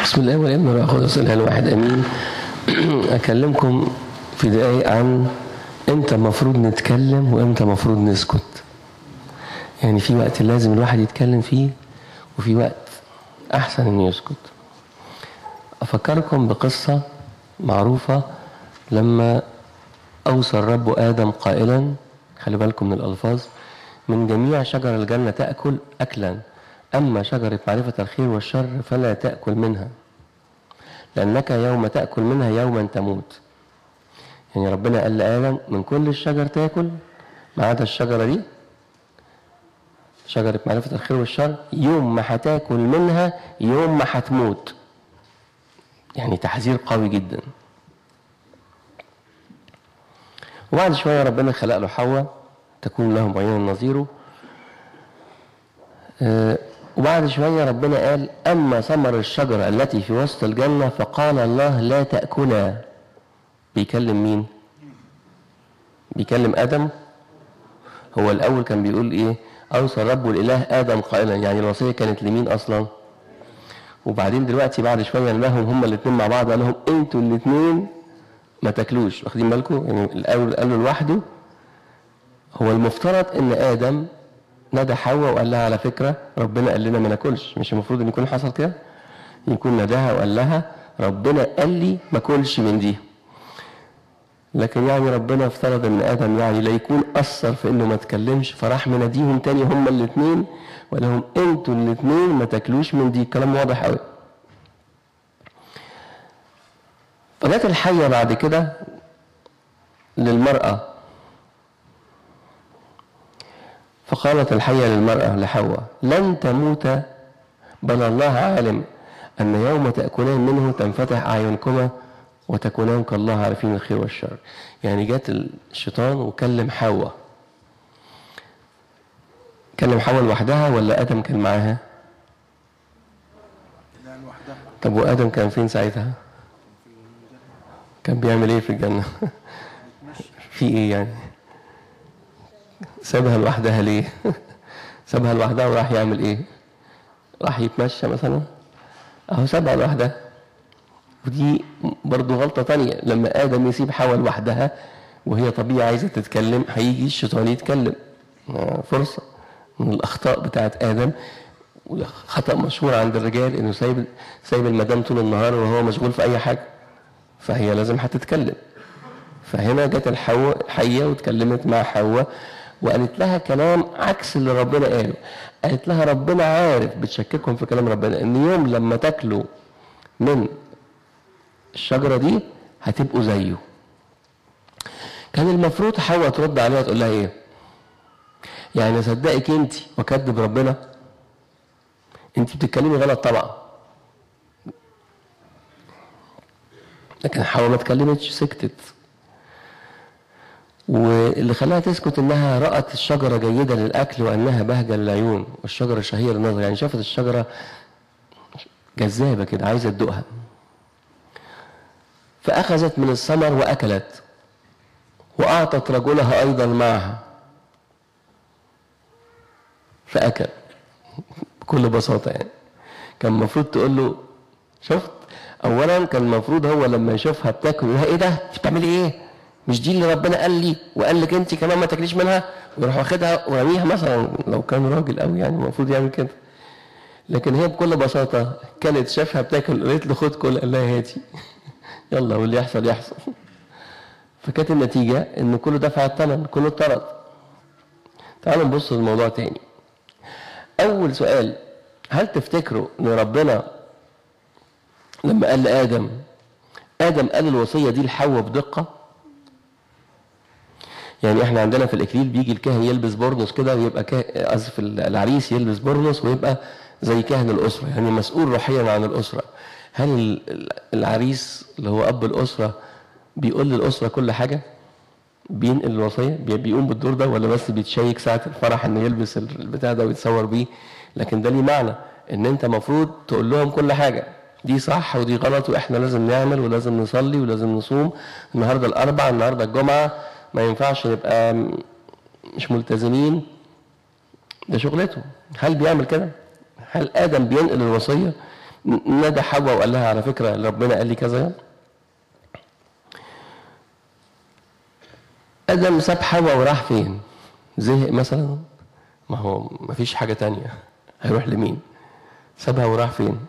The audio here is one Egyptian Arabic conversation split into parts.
بسم الله والابن والروح القدس الاله الواحد امين اكلمكم في دقايق عن امتى المفروض نتكلم وامتى المفروض نسكت يعني في وقت لازم الواحد يتكلم فيه وفي وقت احسن انه يسكت افكركم بقصه معروفه لما اوصى الرب ادم قائلا خلي بالكم من الالفاظ من جميع شجر الجنه تاكل اكلا أما شجرة معرفة الخير والشر فلا تأكل منها لأنك يوم تأكل منها يوما تموت يعني ربنا قال لآدم من كل الشجر تاكل ما عدا الشجرة دي شجرة معرفة الخير والشر يوم ما هتاكل منها يوم ما هتموت يعني تحذير قوي جدا وبعد شوية ربنا خلق له حواء تكون لهم عيون نظيره أه وبعد شوية ربنا قال أما ثمر الشجرة التي في وسط الجنة فقال الله لا تأكلا بيكلم مين بيكلم آدم هو الأول كان بيقول إيه أوصى الرب الإله آدم قائلا يعني الوصية كانت لمين أصلا وبعدين دلوقتي بعد شوية لهم هما الاثنين مع بعض قال لهم انتوا الاثنين ما تاكلوش واخدين بالكم يعني الأول قال له لوحده هو المفترض إن آدم نادى حواء وقال لها على فكرة ربنا قال لنا ما ناكلش مش المفروض ان يكون حصل كده يكون ناداها وقال لها ربنا قال لي ما كلش من دي لكن يعني ربنا افترض ان ادم يعني لا يكون اثر في انه ما تكلمش فراح مناديهم تاني هما الاثنين وقال لهم انتوا الاثنين ما تاكلوش من دي كلام واضح قوي فجت الحيه بعد كده للمراه فقالت الحية للمرأة لحواء لن تموت بل الله عالم أن يوم تأكلان منه تنفتح أعينكما وتكونان كالله عارفين الخير والشر يعني جت الشيطان وكلم حواء كلم حواء لوحدها ولا آدم كان معاها طب وآدم كان فين ساعتها كان بيعمل ايه في الجنة في ايه يعني سابها لوحدها ليه؟ سابها لوحدها وراح يعمل ايه؟ راح يتمشى مثلا اهو سابها لوحدها ودي برضه غلطة تانية لما آدم يسيب حواء لوحدها وهي طبيعي عايزة تتكلم هيجي الشيطان يتكلم فرصة من الأخطاء بتاعت آدم خطأ مشهور عند الرجال إنه سايب سايب المدام طول النهار وهو مشغول في أي حاجة فهي لازم هتتكلم فهنا جت الحواء حية واتكلمت مع حواء وقالت لها كلام عكس اللي ربنا قاله قالت لها ربنا عارف بتشككهم في كلام ربنا ان يوم لما تاكلوا من الشجره دي هتبقوا زيه كان المفروض حواء ترد عليها تقول لها ايه يعني اصدقك انت واكذب ربنا انت بتتكلمي غلط طبعا لكن حواء ما اتكلمتش سكتت واللي خلاها تسكت انها رأت الشجرة جيدة للأكل وأنها بهجة للعيون والشجرة شهية للنظر يعني شافت الشجرة جذابة كده عايزة تدوقها فأخذت من الثمر وأكلت وأعطت رجلها أيضا معها فأكل بكل بساطة يعني كان المفروض تقول له شفت أولا كان المفروض هو لما يشوفها بتاكل يقول لها إيه ده؟ بتعملي إيه؟ مش دي اللي ربنا قال لي وقال لك انت كمان ما تاكليش منها ويروح واخدها ورميها مثلا لو كان راجل قوي يعني المفروض يعمل كده لكن هي بكل بساطه كانت شافها بتاكل قالت له خد كل قال لها هاتي يلا واللي يحصل يحصل فكانت النتيجه ان كله دفع الثمن كله اتطرد تعالوا نبص للموضوع تاني اول سؤال هل تفتكروا ان ربنا لما قال لادم ادم قال الوصيه دي لحواء بدقه يعني احنا عندنا في الاكليل بيجي الكاهن يلبس برنس كده ويبقى اسف العريس يلبس برنس ويبقى زي كاهن الاسره يعني مسؤول روحيا عن الاسره هل العريس اللي هو اب الاسره بيقول للاسره كل حاجه بينقل الوصيه بيقوم بالدور ده ولا بس بيتشيك ساعه الفرح انه يلبس البتاع ده ويتصور بيه لكن ده ليه معنى ان انت المفروض تقول لهم كل حاجه دي صح ودي غلط واحنا لازم نعمل ولازم نصلي ولازم نصوم النهارده الاربع النهارده الجمعه ما ينفعش نبقى مش ملتزمين ده شغلته هل بيعمل كده هل ادم بينقل الوصيه نادى حواء وقال لها على فكرة ربنا قال لي كذا آدم ساب حواء وراح فين؟ زهق مثلا؟ ما هو ما فيش حاجة تانية هيروح لمين؟ سابها وراح فين؟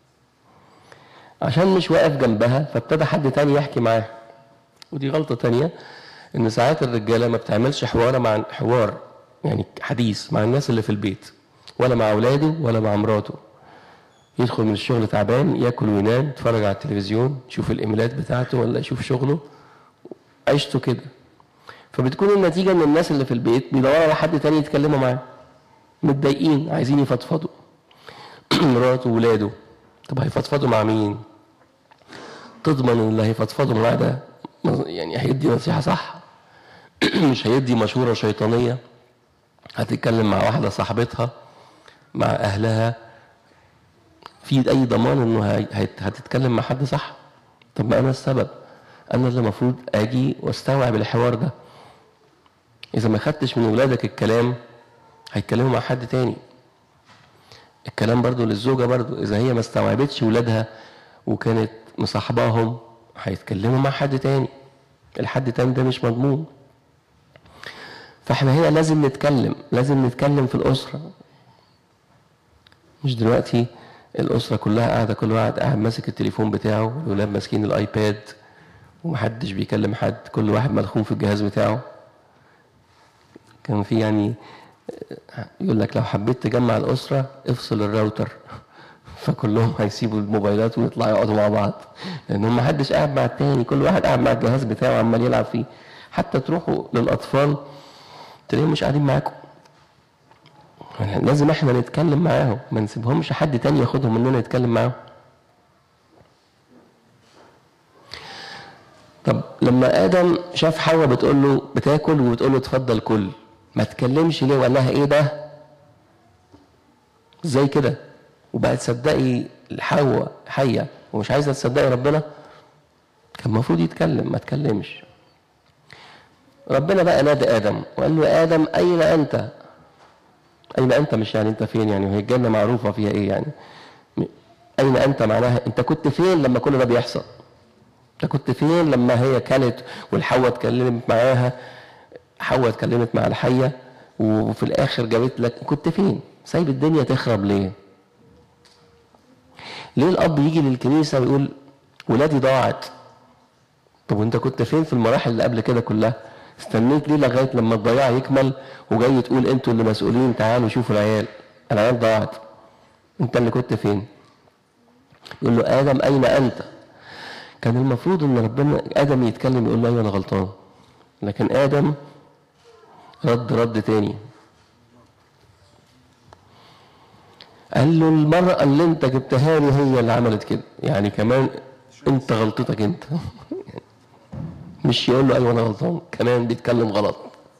عشان مش واقف جنبها فابتدى حد تاني يحكي معاه ودي غلطة تانية إن ساعات الرجالة ما بتعملش حوار مع حوار يعني حديث مع الناس اللي في البيت ولا مع أولاده ولا مع مراته يدخل من الشغل تعبان ياكل وينام يتفرج على التلفزيون يشوف الايميلات بتاعته ولا يشوف شغله عيشته كده فبتكون النتيجه ان الناس اللي في البيت بيدوروا على حد تاني يتكلموا معاه متضايقين عايزين يفضفضوا مراته وولاده طب هيفضفضوا مع مين تضمن ان اللي هيفضفضوا معاه ده يعني هيدي نصيحه صح مش هيدي مشوره شيطانيه هتتكلم مع واحده صاحبتها مع اهلها في اي ضمان انه هتتكلم مع حد صح طب ما انا السبب انا اللي المفروض اجي واستوعب الحوار ده اذا ما خدتش من ولادك الكلام هيتكلموا مع حد تاني الكلام برضو للزوجه برضو اذا هي ما استوعبتش ولادها وكانت مصاحباهم هيتكلموا مع حد تاني الحد تاني ده مش مضمون فاحنا هنا لازم نتكلم لازم نتكلم في الاسره مش دلوقتي الأسرة كلها قاعدة كل واحد قاعد ماسك التليفون بتاعه والولاد ماسكين الآيباد ومحدش بيكلم حد كل واحد ملخوم في الجهاز بتاعه كان في يعني يقول لك لو حبيت تجمع الأسرة افصل الراوتر فكلهم هيسيبوا الموبايلات ويطلعوا يقعدوا مع بعض لأن ما حدش قاعد مع التاني كل واحد قاعد مع الجهاز بتاعه عمال يلعب فيه حتى تروحوا للأطفال تلاقيهم مش قاعدين معاكم لازم احنا نتكلم معاهم ما نسيبهمش حد تاني ياخدهم مننا يتكلم معاهم طب لما ادم شاف حواء بتقول له بتاكل وبتقول له اتفضل كل ما تكلمش ليه وقال لها ايه ده ازاي كده وبقت تصدقي حواء حيه ومش عايزه تصدقي ربنا كان المفروض يتكلم ما تكلمش ربنا بقى نادى ادم وقال له يا ادم اين انت أين أنت مش يعني أنت فين يعني وهي الجنة معروفة فيها إيه يعني أين أنت معناها أنت كنت فين لما كل ده بيحصل أنت كنت فين لما هي كانت والحواء اتكلمت معاها حواء اتكلمت مع الحية وفي الآخر جابت لك كنت فين سايب الدنيا تخرب ليه ليه الأب يجي للكنيسة ويقول ولادي ضاعت طب وانت كنت فين في المراحل اللي قبل كده كلها استنيت ليه لغايه لما الضياع يكمل وجاي تقول انتوا اللي مسؤولين تعالوا شوفوا العيال العيال ضاعت انت اللي كنت فين يقول له ادم اين انت كان المفروض ان ربنا ادم يتكلم يقول له ايوه انا غلطان لكن ادم رد رد تاني قال له المرأة اللي انت جبتها لي هي اللي عملت كده يعني كمان انت غلطتك انت مش يقول له ايوه انا غلطان كمان بيتكلم غلط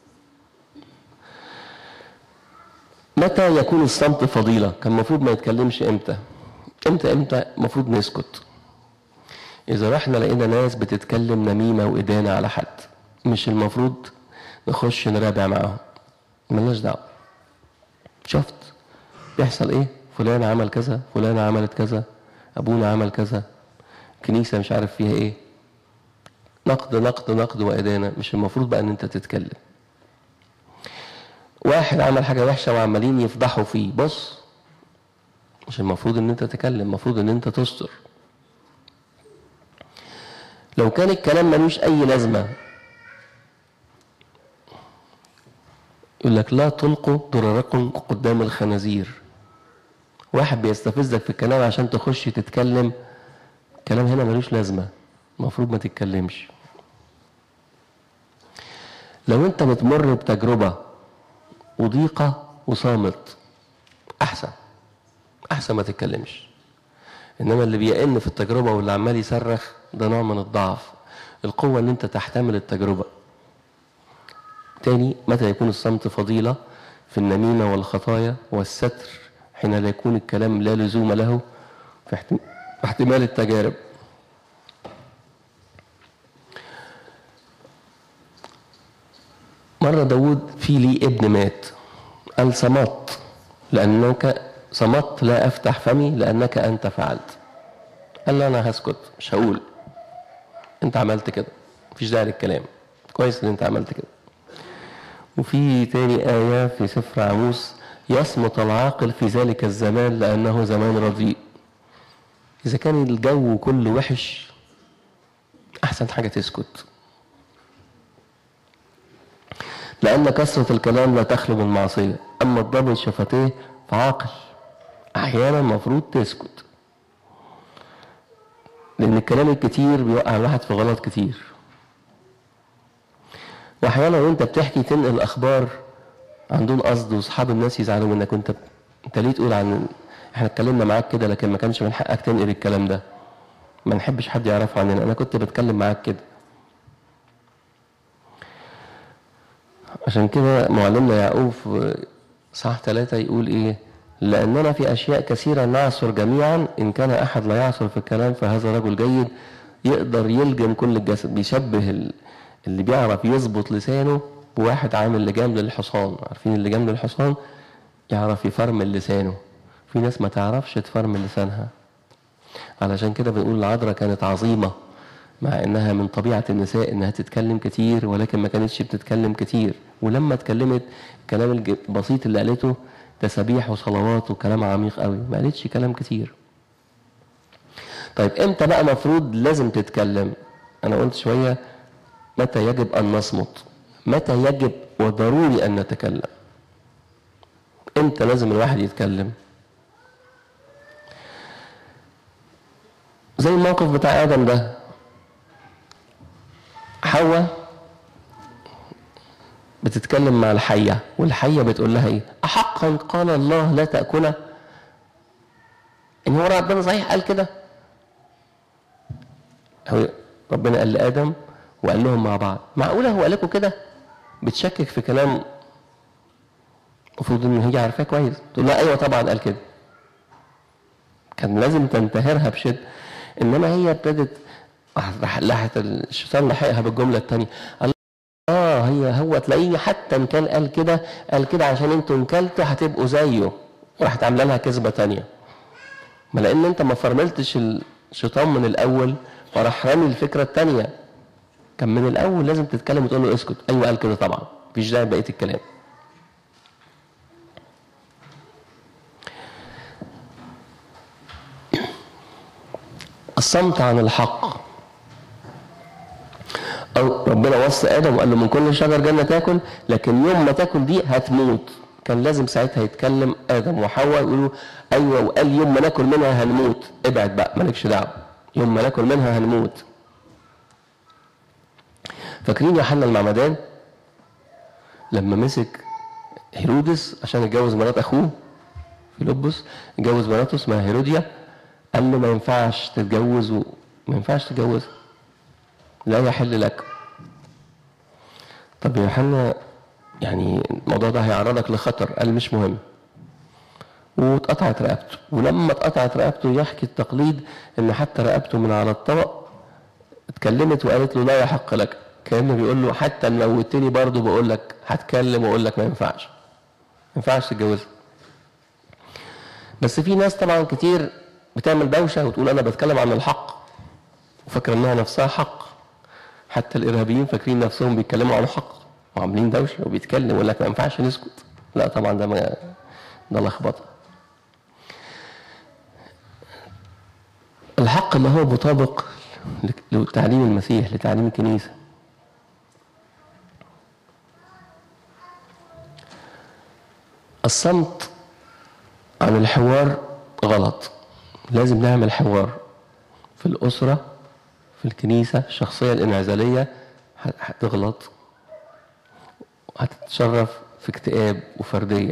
متى يكون الصمت فضيلة كان المفروض ما يتكلمش امتى امتى امتى المفروض نسكت اذا رحنا لقينا ناس بتتكلم نميمة وادانة على حد مش المفروض نخش نرابع معاهم ملناش دعوة شفت بيحصل ايه فلان عمل كذا فلان عملت كذا ابونا عمل كذا كنيسة مش عارف فيها ايه نقد نقد نقد وإدانة مش المفروض بقى إن أنت تتكلم واحد عمل حاجة وحشة وعمالين يفضحوا فيه بص مش المفروض إن أنت تتكلم المفروض إن أنت تستر لو كان الكلام ملوش أي لازمة يقول لك لا تلقوا ضرركم قدام الخنازير واحد بيستفزك في الكلام عشان تخش تتكلم كلام هنا ملوش لازمة المفروض ما تتكلمش لو انت بتمر بتجربة وضيقة وصامت احسن احسن ما تتكلمش انما اللي بيئن في التجربة واللي عمال يصرخ ده نوع من الضعف القوة ان انت تحتمل التجربة تاني متى يكون الصمت فضيلة في النميمة والخطايا والستر حين لا يكون الكلام لا لزوم له في احتمال التجارب مرة داود في لي ابن مات قال صمت لأنك صمت لا أفتح فمي لأنك أنت فعلت قال له أنا هسكت مش هقول أنت عملت كده مفيش داعي للكلام كويس إن أنت عملت كده وفي تاني آية في سفر عموس يصمت العاقل في ذلك الزمان لأنه زمان رديء إذا كان الجو كله وحش أحسن حاجة تسكت لأن كثرة الكلام لا تخلو من معصية أما الضابط شفتيه فعاقل أحيانا المفروض تسكت لأن الكلام الكتير بيوقع الواحد في غلط كتير وأحيانا وأنت بتحكي تنقل أخبار عن دون قصد وأصحاب الناس يزعلوا منك وأنت أنت ليه تقول عن إحنا اتكلمنا معاك كده لكن ما كانش من حقك تنقل الكلام ده ما نحبش حد يعرفه عننا أنا كنت بتكلم معاك كده عشان كده معلمنا يعقوب في صح ثلاثة يقول إيه لأننا في أشياء كثيرة نعصر جميعا إن كان أحد لا يعصر في الكلام فهذا رجل جيد يقدر يلجم كل الجسد بيشبه ال- اللي بيعرف يظبط لسانه بواحد عامل لجام للحصان عارفين اللجام للحصان يعرف يفرمل لسانه في ناس ما تعرفش تفرمل لسانها علشان كده بنقول العذراء كانت عظيمة مع انها من طبيعة النساء انها تتكلم كتير ولكن ما كانتش بتتكلم كتير ولما اتكلمت الكلام الج- البسيط اللي قالته تسابيح وصلوات وكلام عميق قوي ما قالتش كلام كتير طيب امتى بقى مفروض لازم تتكلم انا قلت شوية متى يجب ان نصمت متى يجب وضروري ان نتكلم امتى لازم الواحد يتكلم زي الموقف بتاع ادم ده حواء بتتكلم مع الحية والحية بتقول لها ايه أحقا قال الله لا تأكله إن هو ربنا صحيح قال كده هو ربنا قال لآدم وقال لهم مع بعض معقولة هو قال لكم كده بتشكك في كلام المفروض ان هي عارفاه كويس تقول لا ايوه طبعا قال كده كان لازم تنتهرها بشده انما هي ابتدت راح لحت الشيطان لحقها بالجمله الثانيه قال اه هي هو تلاقيه حتى ان كان قال كده قال كده عشان انتوا ان كلتوا هتبقوا زيه وراحت عامله لها كذبه ثانيه ما لان انت ما فرملتش الشيطان من الاول فراح رامي الفكره الثانيه كان من الاول لازم تتكلم وتقول له اسكت ايوه قال كده طبعا مفيش داعي بقيه الكلام الصمت عن الحق أو ربنا وصى آدم وقال له من كل شجر جنة تاكل لكن يوم ما تاكل دي هتموت كان لازم ساعتها يتكلم آدم وحواء يقولوا أيوة وقال يوم ما ناكل منها هنموت ابعد بقى مالكش دعوة يوم ما ناكل منها هنموت فاكرين يوحنا المعمدان لما مسك هيرودس عشان يتجوز مرات أخوه فيلبس اتجوز مراته اسمها هيروديا قال له ما ينفعش تتجوز و... ما ينفعش تتجوز لا يحل لك طب يا يوحنا يعني الموضوع ده هيعرضك لخطر قال مش مهم واتقطعت رقبته ولما اتقطعت رقبته يحكي التقليد ان حتى رقبته من على الطبق اتكلمت وقالت له لا يحق لك كانه بيقول له حتى ان موتني برضه بقول لك هتكلم واقول لك ما ينفعش ما ينفعش تتجوزها بس في ناس طبعا كتير بتعمل دوشه وتقول انا بتكلم عن الحق وفاكره انها نفسها حق حتى الارهابيين فاكرين نفسهم بيتكلموا عن الحق وعاملين دوشه وبيتكلم يقول لك ما ينفعش نسكت لا طبعا ده ما ده لخبطه الحق ما هو مطابق لتعليم المسيح لتعليم الكنيسه الصمت عن الحوار غلط لازم نعمل حوار في الأسرة في الكنيسة الشخصية الانعزالية هتغلط هتتشرف في اكتئاب وفردية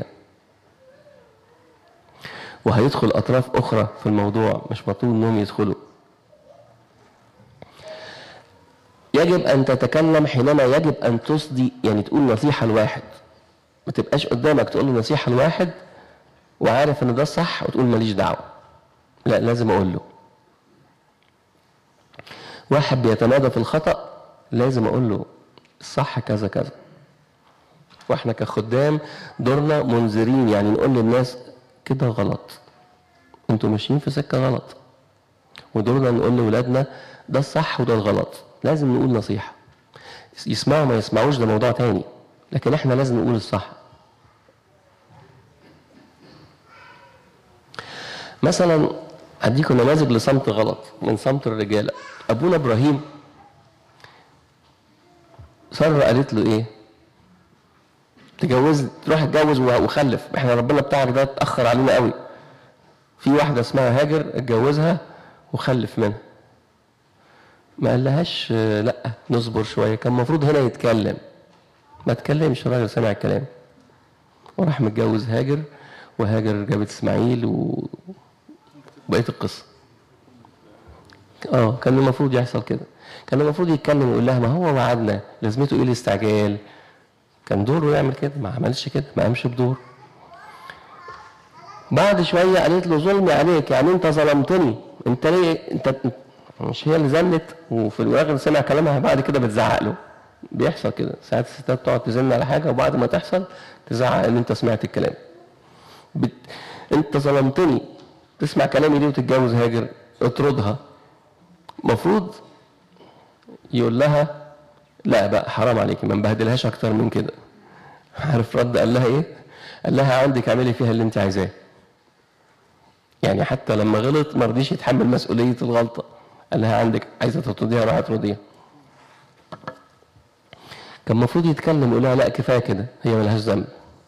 وهيدخل أطراف أخرى في الموضوع مش مطلوب إنهم يدخلوا يجب أن تتكلم حينما يجب أن تصدي يعني تقول نصيحة لواحد ما تبقاش قدامك تقول له نصيحة لواحد وعارف إن ده الصح وتقول ماليش دعوة لا لازم أقول له واحد بيتمادى في الخطأ لازم أقول له الصح كذا كذا واحنا كخدام دورنا منذرين يعني نقول للناس كده غلط انتوا ماشيين في سكه غلط ودورنا نقول لاولادنا ده الصح وده الغلط لازم نقول نصيحه يسمعوا ما يسمعوش ده موضوع تاني لكن احنا لازم نقول الصح مثلا اديكم نماذج لصمت غلط من صمت الرجاله ابونا ابراهيم ساره قالت له ايه تجوز تروح اتجوز وخلف احنا ربنا بتاعك ده اتاخر علينا قوي في واحده اسمها هاجر اتجوزها وخلف منها ما قالهاش آه، لا نصبر شويه كان المفروض هنا يتكلم ما تكلمش الراجل سمع الكلام وراح متجوز هاجر وهاجر جابت اسماعيل و... وبقيه القصه اه كان المفروض يحصل كده كان المفروض يتكلم ويقول لها ما هو وعدنا لازمته ايه الاستعجال كان دوره يعمل كده ما عملش كده ما قامش بدور بعد شويه قالت له ظلمي عليك يعني انت ظلمتني انت ليه انت مش هي اللي زنت وفي الاخر سمع كلامها بعد كده بتزعق له بيحصل كده ساعات الستات تقعد تزن على حاجه وبعد ما تحصل تزعق ان انت سمعت الكلام بت... انت ظلمتني تسمع كلامي ليه وتتجوز هاجر اطردها المفروض يقول لها لا بقى حرام عليكي ما نبهدلهاش اكتر من كده عارف رد قال لها ايه قال لها عندك اعملي فيها اللي انت عايزاه يعني حتى لما غلط ما رضيش يتحمل مسؤوليه الغلطه قال لها عندك عايزه تطرديها راح تطرديها كان المفروض يتكلم يقول لها لا كفايه كده هي ملهاش ذنب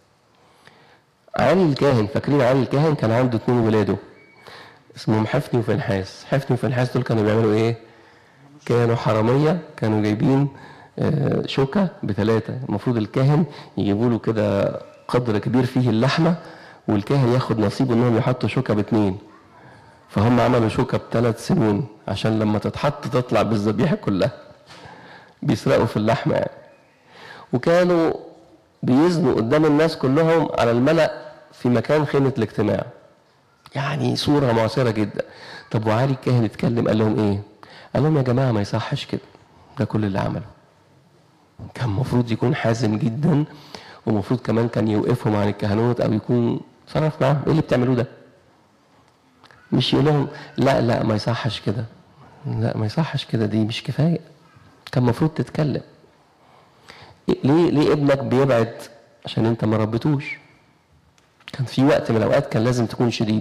علي الكاهن فاكرين علي الكاهن كان عنده اثنين ولاده اسمهم حفني وفنحاس حفني وفنحاس دول كانوا بيعملوا ايه كانوا حراميه كانوا جايبين آه، شوكه بثلاثه المفروض الكاهن يجيبوا له كده قدر كبير فيه اللحمه والكاهن ياخد نصيبه انهم يحطوا شوكه باثنين فهم عملوا شوكه بثلاث سنون عشان لما تتحط تطلع بالذبيحه كلها بيسرقوا في اللحمه يعني وكانوا بيزنوا قدام الناس كلهم على الملأ في مكان خيمة الاجتماع يعني صورة معصرة جدا طب وعلي الكاهن اتكلم قال لهم ايه قال لهم يا جماعة ما يصحش كده ده كل اللي عمله كان المفروض يكون حازم جدا ومفروض كمان كان يوقفهم عن الكهنوت او يكون صرف معاهم ايه اللي بتعملوه ده مش يقول لهم لا لا ما يصحش كده لا ما يصحش كده دي مش كفايه كان المفروض تتكلم ليه ليه ابنك بيبعد عشان انت ما ربيتوش كان في وقت من الاوقات كان لازم تكون شديد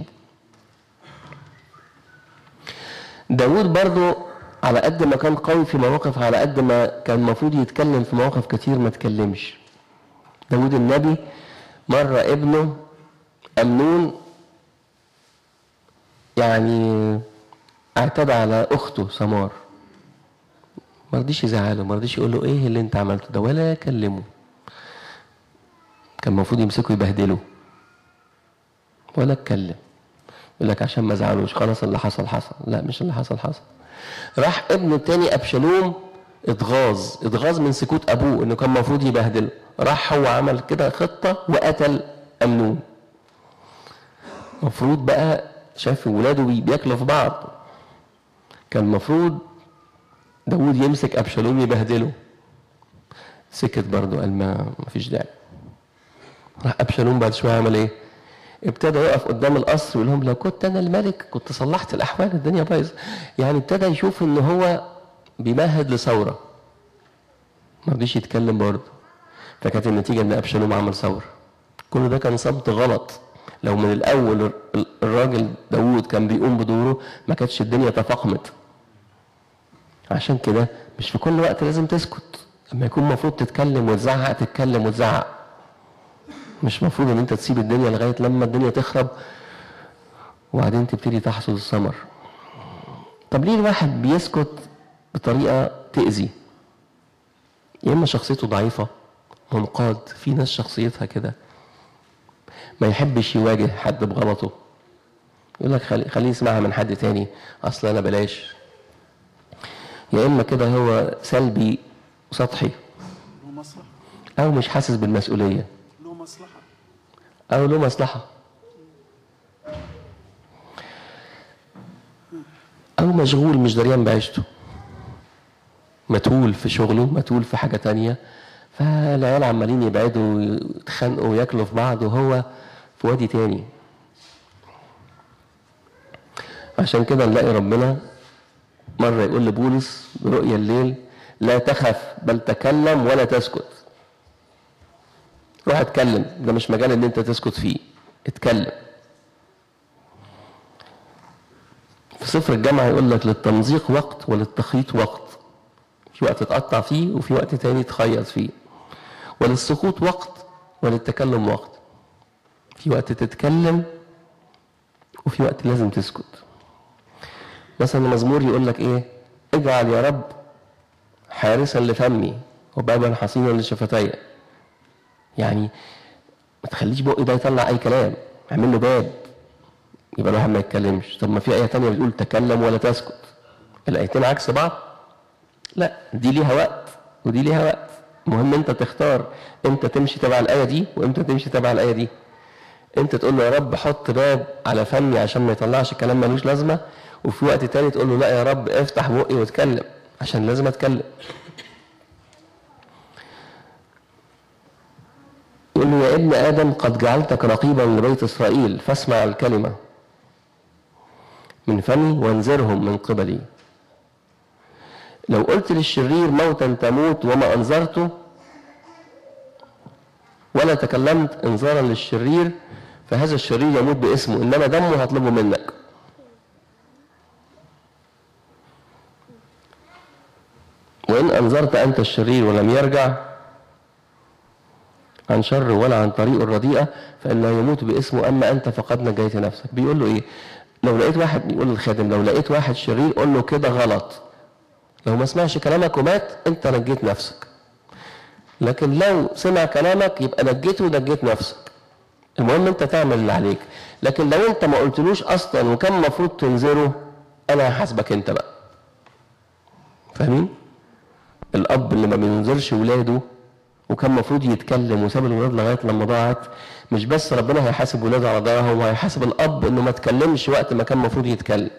داود برضو على قد ما كان قوي في مواقف على قد ما كان المفروض يتكلم في مواقف كتير ما تكلمش داود النبي مرة ابنه أمنون يعني اعتدى على أخته سمار ما رضيش يزعله ما رضيش يقول له ايه اللي انت عملته ده ولا كلمه كان المفروض يمسكه يبهدله ولا اتكلم يقول لك عشان ما زعلوش خلاص اللي حصل حصل لا مش اللي حصل حصل راح ابنه التاني ابشالوم اتغاظ اتغاظ من سكوت ابوه انه كان المفروض يبهدله راح هو عمل كده خطه وقتل امنون المفروض بقى شاف ولاده بياكلوا في بعض كان المفروض داود يمسك ابشالوم يبهدله سكت برضه قال ما فيش داعي راح ابشالوم بعد شويه عمل ايه ابتدى يقف قدام القصر ويقول لهم لو كنت انا الملك كنت صلحت الاحوال الدنيا بايظه يعني ابتدى يشوف ان هو بيمهد لثوره ما رضيش يتكلم برضه فكانت النتيجه ان ابشالوم عمل ثوره كل ده كان صمت غلط لو من الاول الراجل داوود كان بيقوم بدوره ما كانتش الدنيا تفاقمت عشان كده مش في كل وقت لازم تسكت لما يكون المفروض تتكلم وتزعق تتكلم وتزعق مش مفروض ان انت تسيب الدنيا لغايه لما الدنيا تخرب وبعدين تبتدي تحصد الثمر طب ليه الواحد بيسكت بطريقه تاذي يا اما شخصيته ضعيفه منقاد في ناس شخصيتها كده ما يحبش يواجه حد بغلطه يقول لك خليه خلي يسمعها من حد تاني اصل انا بلاش يا اما كده هو سلبي وسطحي له مصلحة او مش حاسس بالمسؤوليه له مصلحة او له مصلحه او مشغول مش دريان بعيشته متهول في شغله متهول في حاجه تانية فالعيال عمالين يبعدوا ويتخانقوا وياكلوا في بعض وهو في وادي تاني عشان كده نلاقي ربنا مرة يقول لبولس برؤيا الليل لا تخف بل تكلم ولا تسكت روح اتكلم ده مش مجال ان انت تسكت فيه اتكلم في سفر الجامعة يقول لك للتمزيق وقت وللتخيط وقت في وقت تقطع فيه وفي وقت تاني تخيط فيه وللسكوت وقت وللتكلم وقت في وقت تتكلم وفي وقت لازم تسكت مثلا المزمور يقول لك ايه اجعل يا رب حارسا لفمي وبابا حصينا لشفتي يعني ما تخليش بقي ده يطلع اي كلام اعمل له باب يبقى الواحد ما يتكلمش طب ما في ايه تانية بتقول تكلم ولا تسكت الايتين عكس بعض لا دي ليها وقت ودي ليها وقت المهم انت تختار امتى تمشي تبع الايه دي وامتى تمشي تبع الايه دي انت تقول له يا رب حط باب على فمي عشان ما يطلعش كلام ملوش لازمه وفي وقت تاني تقول له لا يا رب افتح بقي واتكلم عشان لازم اتكلم يقول له يا ابن ادم قد جعلتك رقيبا لبيت اسرائيل فاسمع الكلمه من فمي وانذرهم من قبلي لو قلت للشرير موتا تموت وما انذرته ولا تكلمت انذارا للشرير فهذا الشرير يموت باسمه انما دمه هطلبه منك وان انذرت انت الشرير ولم يرجع عن شر ولا عن طريق الرديئه فانه يموت باسمه اما انت فقد نجيت نفسك بيقول له ايه لو لقيت واحد بيقول للخادم لو لقيت واحد شرير قول له كده غلط لو ما سمعش كلامك ومات انت نجيت نفسك لكن لو سمع كلامك يبقى نجيته ونجيت نفسك المهم انت تعمل اللي عليك لكن لو انت ما قلتلوش اصلا وكان المفروض تنذره انا هحاسبك انت بقى فاهمين الاب اللي ما بينذرش ولاده وكان المفروض يتكلم وساب الولاد لغايه لما ضاعت مش بس ربنا هيحاسب ولاده على ضياعهم وهيحاسب الاب انه ما اتكلمش وقت ما كان المفروض يتكلم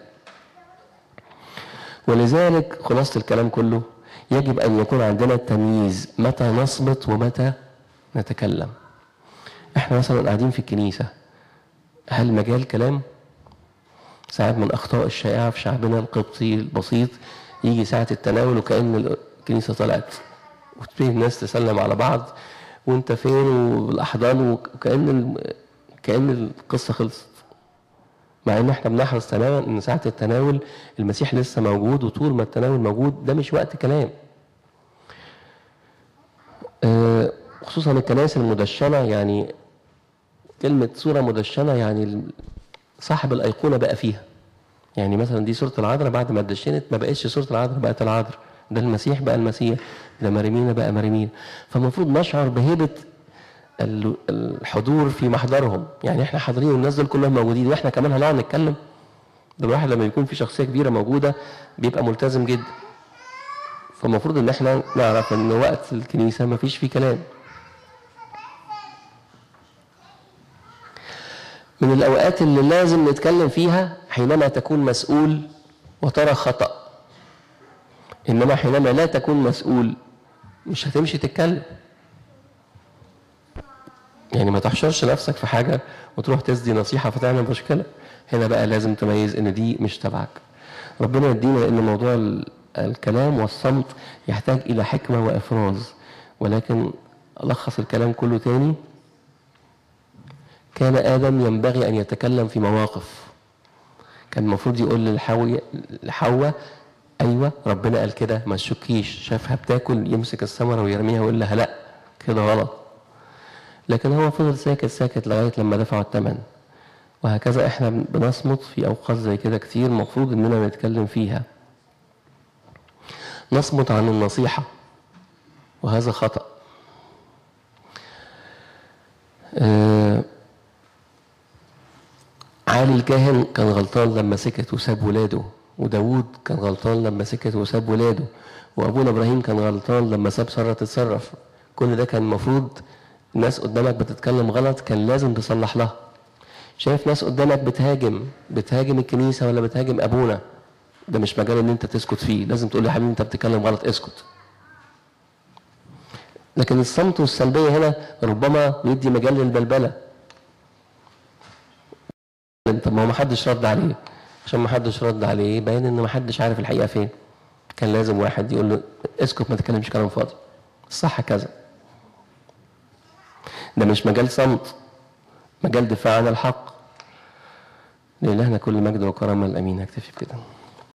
ولذلك خلاصه الكلام كله يجب ان يكون عندنا التمييز متى نصمت ومتى نتكلم احنا مثلا قاعدين في الكنيسه هل مجال كلام ساعات من اخطاء الشائعه في شعبنا القبطي البسيط يجي ساعه التناول وكان الكنيسه طلعت وتبتدي الناس تسلم على بعض وانت فين والاحضان وكان ال... كان القصه خلصت مع ان احنا بنحرص تماما ان ساعه التناول المسيح لسه موجود وطول ما التناول موجود ده مش وقت كلام آه، خصوصا الكنائس المدشنه يعني كلمه صوره مدشنه يعني صاحب الايقونه بقى فيها يعني مثلا دي صوره العذراء بعد ما اتدشنت ما بقتش صوره العذراء بقت العذراء ده المسيح بقى المسيح ده مريمينا بقى مريمين فالمفروض نشعر بهيبه ال- الحضور في محضرهم يعني احنا حاضرين والناس دول كلهم موجودين واحنا كمان هنقعد نتكلم ده الواحد لما يكون في شخصيه كبيره موجوده بيبقى ملتزم جدا فالمفروض ان احنا نعرف ان وقت الكنيسه ما فيش فيه كلام من الاوقات اللي لازم نتكلم فيها حينما تكون مسؤول وترى خطأ انما حينما لا تكون مسؤول مش هتمشي تتكلم يعني ما تحشرش نفسك في حاجة وتروح تسدي نصيحة فتعمل مشكلة هنا بقى لازم تميز ان دي مش تبعك ربنا يدينا ان موضوع ال- الكلام والصمت يحتاج الى حكمة وافراز ولكن الخص الكلام كله تاني كان ادم ينبغي ان يتكلم في مواقف كان المفروض يقول للحواء لحواء ايوه ربنا قال كده ما تشكيش شافها بتاكل يمسك الثمره ويرميها ويقول لها لا كده غلط لكن هو فضل ساكت ساكت لغايه لما دفعوا الثمن وهكذا احنا بنصمت في اوقات زي كده كتير المفروض اننا نتكلم فيها نصمت عن النصيحه وهذا خطأ آه علي الكاهن كان غلطان لما سكت وساب ولاده وداود كان غلطان لما سكت وساب ولاده وابونا ابراهيم كان غلطان لما ساب ساره تتصرف كل ده كان المفروض ناس قدامك بتتكلم غلط كان لازم تصلح لها شايف ناس قدامك بتهاجم بتهاجم الكنيسه ولا بتهاجم ابونا ده مش مجال ان انت تسكت فيه لازم تقول له يا حبيبي انت بتتكلم غلط اسكت لكن الصمت والسلبيه هنا ربما بيدي مجال للبلبله طب ما هو محدش رد عليه عشان ما حدش رد عليه باين ان ما حدش عارف الحقيقه فين كان لازم واحد يقول له اسكت ما تتكلمش كلام فاضي الصح كذا ده مش مجال صمت مجال دفاع عن الحق لإلهنا كل مجد وكرامة الأمين هكتفي بكده